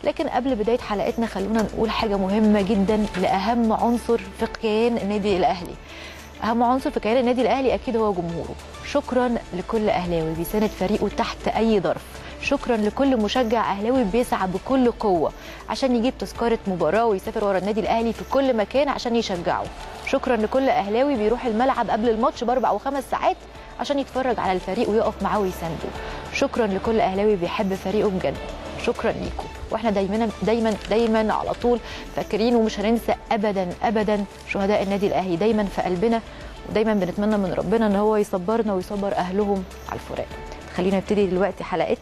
لكن قبل بدايه حلقتنا خلونا نقول حاجه مهمه جدا لاهم عنصر في كيان النادي الاهلي اهم عنصر في كيان النادي الاهلي اكيد هو جمهوره شكرا لكل اهلاوي بيساند فريقه تحت اي ظرف شكرا لكل مشجع اهلاوي بيسعى بكل قوه عشان يجيب تذكره مباراه ويسافر ورا النادي الاهلي في كل مكان عشان يشجعه شكرا لكل اهلاوي بيروح الملعب قبل الماتش باربع وخمس ساعات عشان يتفرج على الفريق ويقف معاه ويسانده شكرا لكل اهلاوي بيحب فريقه بجد شكرا ليكم واحنا دايما دايما دايما على طول فاكرين ومش هننسى ابدا ابدا شهداء النادي الاهلي دايما في قلبنا ودايما بنتمنى من ربنا ان هو يصبرنا ويصبر اهلهم على الفراق خلينا نبتدي دلوقتي حلقتنا